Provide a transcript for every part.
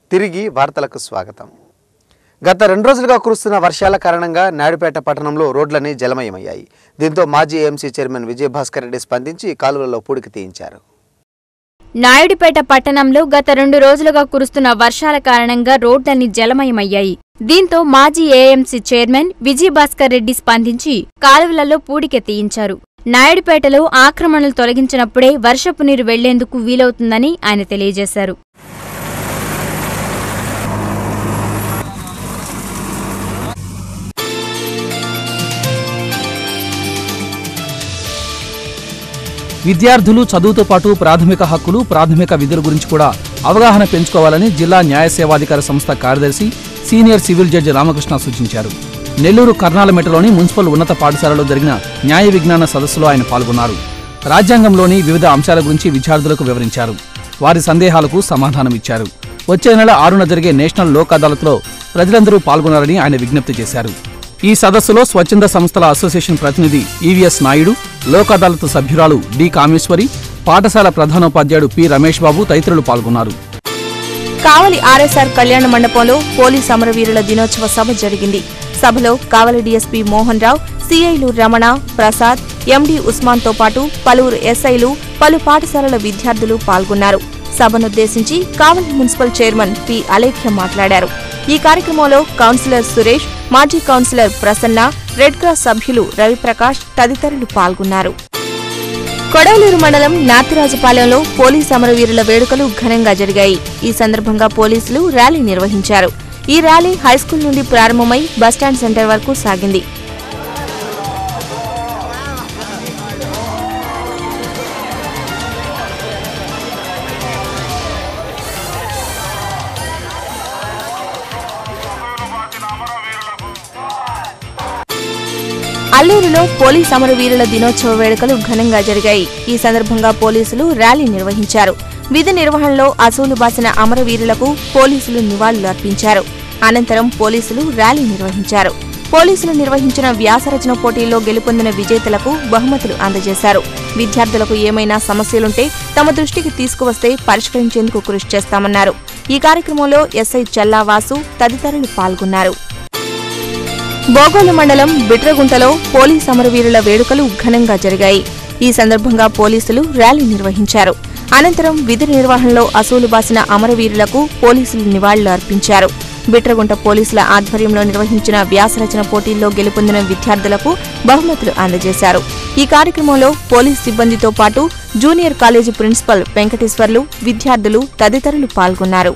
తిరిగి వార్తలకు స్వాగతం గత రెండు రోజులుగా కురుస్తున్న వర్షాల కారణంగా నాయుడుపేట పట్టణంలో రోడ్లన్నీ జలమయమయ్యాయి దీంతో మాజీ ఏఎంసీ చైర్మన్ విజయభాస్కర్ రెడ్డి స్పందించి కాలువలలో పూడికి తీయించారు నాయుడుపేట పట్టణంలో గత రెండు రోజులుగా కురుస్తున్న వర్షాల కారణంగా రోడ్లన్నీ జలమయమయ్యాయి దీంతో మాజీ ఏఎంసీ చైర్మన్ విజయభాస్కర్ రెడ్డి స్పందించి కాలువలలో పూడిక తీయించారు నాయుడుపేటలో ఆక్రమణలు తొలగించినప్పుడే వర్షపు నీరు వెళ్లేందుకు వీలవుతుందని ఆయన తెలియజేశారు విద్యార్థులు చదువుతో పాటు ప్రాథమిక హక్కులు ప్రాథమిక విధుల గురించి కూడా అవగాహన పెంచుకోవాలని జిల్లా న్యాయ సేవాధికార సంస్థ కార్యదర్శి సీనియర్ సివిల్ జడ్జి రామకృష్ణ సూచించారు నెల్లూరు కర్నాలమెటలోని మున్సిపల్ ఉన్నత పాఠశాలలో జరిగిన న్యాయ విజ్ఞాన సదస్సులో ఆయన పాల్గొన్నారు రాజ్యాంగంలోని వివిధ అంశాల గురించి విద్యార్థులకు వివరించారు వారి సందేహాలకు సమాధానమిచ్చారు వచ్చే నెల ఆరున జరిగే నేషనల్ లోక్ అదాలత్లో ప్రజలందరూ పాల్గొనాలని ఆయన విజ్ఞప్తి చేశారు ఈ సదస్సులో స్వచ్ఛంద సంస్థల అసోసియేషన్ ప్రతినిధి ఈవీఎస్ నాయుడు లోక్ అదాలత్ సభ్యురాలు డి కామేశ్వరి పాఠశాల ప్రధానోపాధ్యాయుడు పి రమేష్ బాబు తదితరులు పాల్గొన్నారు కావలి ఆర్ఎస్ఆర్ కళ్యాణ మండపంలో పోలీస్ అమరవీరుల దినోత్సవ సభ జరిగింది సభలో కావలి డీఎస్పీ మోహన్ రావు సిఐలు రమణ ప్రసాద్ ఎండి ఉస్మాన్తో పాటు పలువురు ఎస్ఐలు పలు పాఠశాలల విద్యార్థులు పాల్గొన్నారు సభనుద్దేశించి Kavali municipal chairman P Alekhya మాట్లాడారు ఈ కార్యక్రమంలో కౌన్సిలర్ సురేష్ మాజీ కౌన్సిలర్ ప్రసన్న రెడ్ క్రాస్ సభ్యులు రవిప్రకాష్ తదితరులు పాల్గొన్నారు కొడవలూరు మండలం నాతిరాజుపాలెంలో పోలీస్ అమరవీరుల వేడుకలు ఘనంగా జరిగాయి ఈ సందర్భంగా పోలీసులు ర్యాలీ నిర్వహించారు ఈ ర్యాలీ హైస్కూల్ నుండి ప్రారంభమై బస్టాండ్ సెంటర్ వరకు సాగింది అల్లూరులో పోలీస్ అమరవీరుల దినోత్సవ వేడుకలు ఘనంగా జరిగాయి ఈ సందర్భంగా పోలీసులు ర్యాలీ నిర్వహించారు విధి నిర్వహణలో అసూలు బాసిన అమరవీరులకు పోలీసులు నివాళులు అర్పించారు అనంతరం పోలీసులు ర్యాలీ నిర్వహించారు పోలీసులు నిర్వహించిన వ్యాసరచన పోటీల్లో గెలుపొందిన విజేతలకు బహుమతులు అందజేశారు విద్యార్థులకు ఏమైనా సమస్యలుంటే తమ దృష్టికి తీసుకువస్తే పరిష్కరించేందుకు కృషి చేస్తామన్నారు ఈ కార్యక్రమంలో ఎస్ఐ చల్లావాసు తదితరులు పాల్గొన్నారు బోగోలు మండలం బిట్రగుంటలో పోలీస్ అమరవీరుల వేడుకలు ఘనంగా జరిగాయి ఈ సందర్భంగా పోలీసులు ర్యాలీ నిర్వహించారు అనంతరం విధి నిర్వహణలో అసూలు బాసిన అమరవీరులకు పోలీసులు నివాళులు అర్పించారు బిట్రగుంట పోలీసుల ఆధ్వర్యంలో నిర్వహించిన వ్యాసరచన పోటీల్లో గెలుపొందిన విద్యార్థులకు బహుమతులు అందజేశారు ఈ కార్యక్రమంలో పోలీస్ సిబ్బందితో పాటు జూనియర్ కాలేజీ ప్రిన్సిపల్ వెంకటేశ్వర్లు విద్యార్థులు తదితరులు పాల్గొన్నారు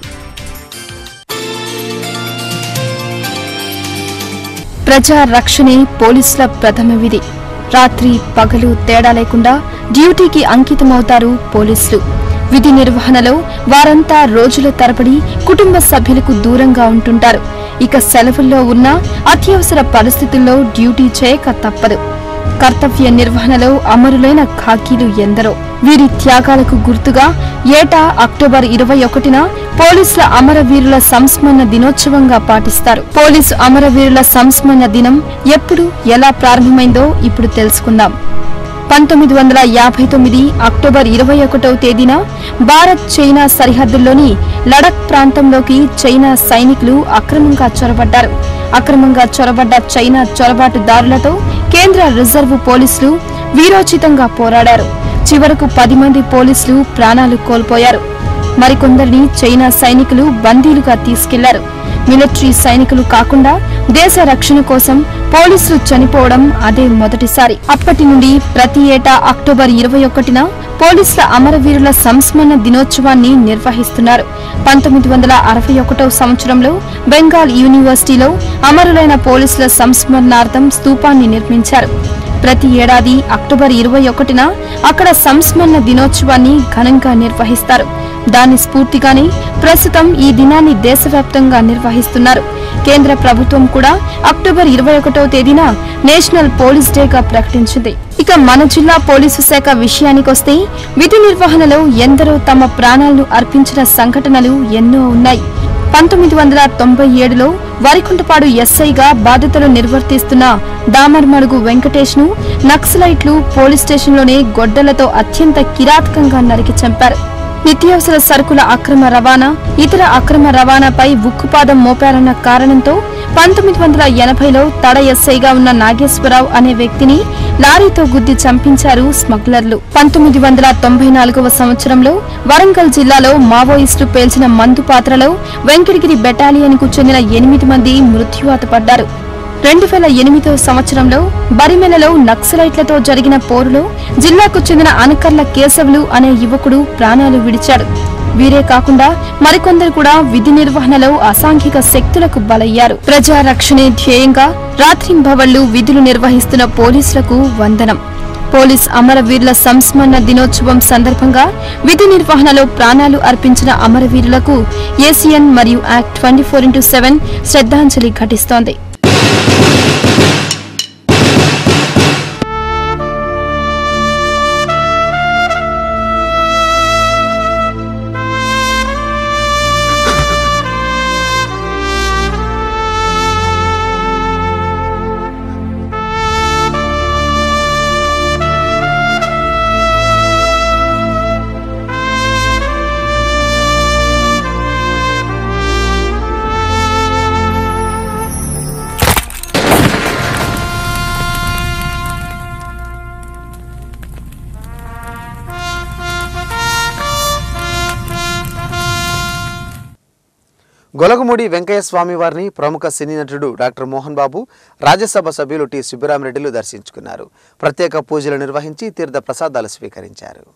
ప్రజా రక్షణే పోలీసుల ప్రథమ విధి రాత్రి పగలు తేడా లేకుండా డ్యూటీకి అంకితమవుతారు పోలీసులు విధి నిర్వహణలో వారంతా రోజుల తరబడి కుటుంబ సభ్యులకు దూరంగా ఉంటుంటారు ఇక సెలవుల్లో ఉన్న అత్యవసర పరిస్థితుల్లో డ్యూటీ చేయక తప్పదు కర్తవ్య నిర్వహణలో అమరులైన ఖాకీలు ఎందరో వీరి త్యాగాలకు గుర్తుగా ఏటా అక్టోబర్ ఇరవై ఒకటిన పోలీసుల అమరవీరుల సంస్మరణ దినోత్సవంగా పాటిస్తారు పోలీసు అమరవీరుల సంస్మరణ దినం ఎప్పుడు ఎలా ప్రారంభమైందో ఇప్పుడు తెలుసుకుందాం పంతొమ్మిది వందల యాభై తొమ్మిది అక్టోబర్ ఇరవై ఒకటవ తేదీన భారత్ చైనా సరిహద్దుల్లోని లడక్ ప్రాంతంలోకి చైనా సైనికులు అక్రమంగా చొరబడ్డారు అక్రమంగా చొరబడ్డ చైనా చొరబాటుదారులతో కేంద్ర రిజర్వ్ పోలీసులు వీరోచితంగా పోరాడారు చివరకు పది మంది పోలీసులు ప్రాణాలు కోల్పోయారు మరికొందరిని చైనా సైనికులు బందీలుగా తీసుకెళ్లారు మిలిటరీ సైనికులు కాకుండా దేశ రక్షణ కోసం పోలీసులు చనిపోవడం అదే మొదటిసారి అప్పటి నుండి ప్రతి ఏటా అక్టోబర్ ఇరవై ఒకటిన పోలీసుల అమరవీరుల సంస్మరణ దినోత్సవాన్ని నిర్వహిస్తున్నారు పంతొమ్మిది వందల అరవై ఒకటవ సంవత్సరంలో బెంగాల్ యూనివర్సిటీలో అమరులైన పోలీసుల సంస్మరణార్థం స్తూపాన్ని నిర్మించారు ప్రతి ఏడాది అక్టోబర్ ఇరవై ఒకటిన అక్కడ సంస్మరణ దినోత్సవాన్ని ఘనంగా నిర్వహిస్తారు దాని స్ఫూర్తిగానే ప్రస్తుతం ఈ దినాన్ని దేశవ్యాప్తంగా నిర్వహిస్తున్నారు కేంద్ర ప్రభుత్వం కూడా అక్టోబర్ ఇరవై ఒకటవ తేదీన నేషనల్ పోలీస్ డేగా ప్రకటించింది ఇక మన జిల్లా పోలీసు శాఖ విషయానికొస్తే విధి నిర్వహణలో ఎందరో తమ ప్రాణాలను అర్పించిన సంఘటనలు ఎన్నో ఉన్నాయి పంతొమ్మిది వందల తొంభై ఏడులో వరికుంటపాడు ఎస్ఐగా బాధ్యతలు నిర్వర్తిస్తున్న దామర్మడుగు వెంకటేష్ ను నక్సలైట్లు పోలీస్ స్టేషన్లోనే గొడ్డలతో అత్యంత కిరాతకంగా నరికి చంపారు నిత్యావసర సరుకుల అక్రమ రవాణా ఇతర అక్రమ రవాణాపై ఉక్కుపాదం మోపారన్న కారణంతో పంతొమ్మిది వందల ఎనభైలో తడ ఎస్ఐగా ఉన్న నాగేశ్వరరావు అనే వ్యక్తిని లారీతో గుద్ది చంపించారు స్మగ్లర్లు పంతొమ్మిది వందల తొంభై నాలుగవ సంవత్సరంలో వరంగల్ జిల్లాలో మావోయిస్టులు పేల్చిన మందు పాత్రలో వెంకటగిరి బెటాలియన్కు చెందిన ఎనిమిది మంది మృత్యువాత పడ్డారు రెండు వేల ఎనిమిదవ సంవత్సరంలో బరిమెలలో నక్సలైట్లతో జరిగిన పోరులో జిల్లాకు చెందిన అనకర్ల కేశవులు అనే యువకుడు ప్రాణాలు విడిచాడు వీరే కాకుండా మరికొందరు కూడా విధి నిర్వహణలో అసాంఘిక శక్తులకు బలయ్యారు ప్రజా రక్షణే ధ్యేయంగా రాత్రింబవళ్లు విధులు నిర్వహిస్తున్న పోలీసులకు వందనం పోలీస్ అమరవీరుల సంస్మరణ దినోత్సవం సందర్భంగా విధి నిర్వహణలో ప్రాణాలు అర్పించిన అమరవీరులకు ఏసీఎన్ మరియు act twenty four into seven శ్రద్ధాంజలి ఘటిస్తోంది గొలగమూడి వెంకయ్య స్వామి వారిని ప్రముఖ సినీ నటుడు డాక్టర్ మోహన్ బాబు రాజ్యసభ సభ్యులు టి సుబ్బిరామరెడ్డిలు దర్శించుకున్నారు ప్రత్యేక పూజలు నిర్వహించి తీర్థ ప్రసాదాలు స్వీకరించారు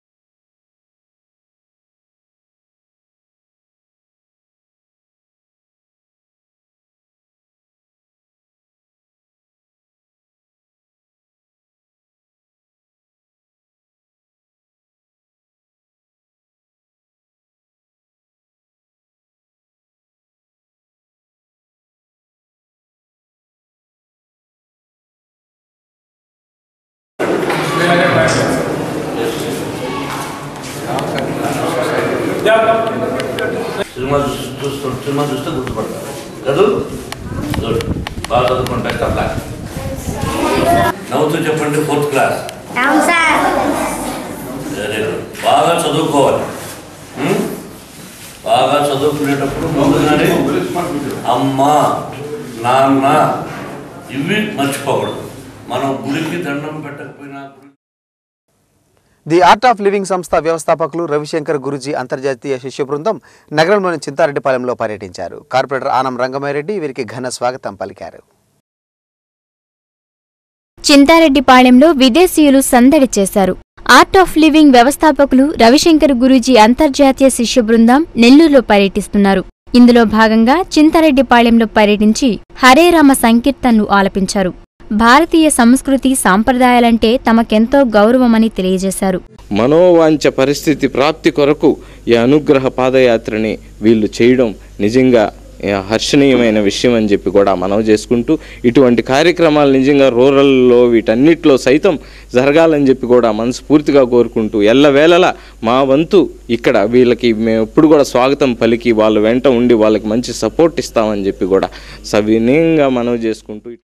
సినిమా చూస్తూ సినిమా చూస్తే గుర్తుపడతారు కదూ గుడ్ బాగా చదువుకోండి బెస్ట్ ఆఫ్ లక్ నవ్వుతూ చెప్పండి ఫోర్త్ క్లాస్ వెరీ గుడ్ బాగా చదువుకోవాలి ఉం? బాగా చదువుకునేటప్పుడు ముందుగానే అమ్మ నాన్న ఇవి మర్చిపోకూడదు మనం గుడికి దండం పెట్టకపోయినా గుడి ది ఆర్ట్ ఆఫ్ లివింగ్ సంస్థ వ్యవస్థాపకులు రవిశంకర్ గురుజీ అంతర్జాతీయ శిష్య బృందం నగరంలోని చింతారెడ్డిపాలెంలో పర్యటించారు కార్పొరేటర్ ఆనం రంగమారెడ్డి వీరికి ఘన స్వాగతం పలికారు చింతారెడ్డిపాళెంలో విదేశీయులు సందడి చేశారు ఆర్ట్ ఆఫ్ లివింగ్ వ్యవస్థాపకులు రవిశంకర్ గురూజీ అంతర్జాతీయ శిష్య బృందం నెల్లూరులో పర్యటిస్తున్నారు ఇందులో భాగంగా చింతారెడ్డిపాళెంలో పర్యటించి హరే రామ సంకీర్తనలు ఆలపించారు భారతీయ సంస్కృతి సాంప్రదాయాలంటే తమకెంతో గౌరవమని తెలియజేశారు మనోవాంఛ పరిస్థితి ప్రాప్తి కొరకు ఈ అనుగ్రహ పాదయాత్రని వీళ్ళు చేయడం నిజంగా ఆ, హర్షణీయమైన విషయం అని చెప్పి కూడా మనం చేసుకుంటూ ఇటువంటి కార్యక్రమాలు నిజంగా రూరల్లో వీటన్నిటిలో సైతం జరగాలని చెప్పి కూడా మనస్ఫూర్తిగా కోరుకుంటూ ఎల్లవేళలా మా వంతు ఇక్కడ వీళ్ళకి మేము ఎప్పుడు కూడా స్వాగతం పలికి వాళ్ళ వెంట ఉండి వాళ్ళకి మంచి సపోర్ట్ ఇస్తామని చెప్పి కూడా సవినయంగా మనం చేసుకుంటూ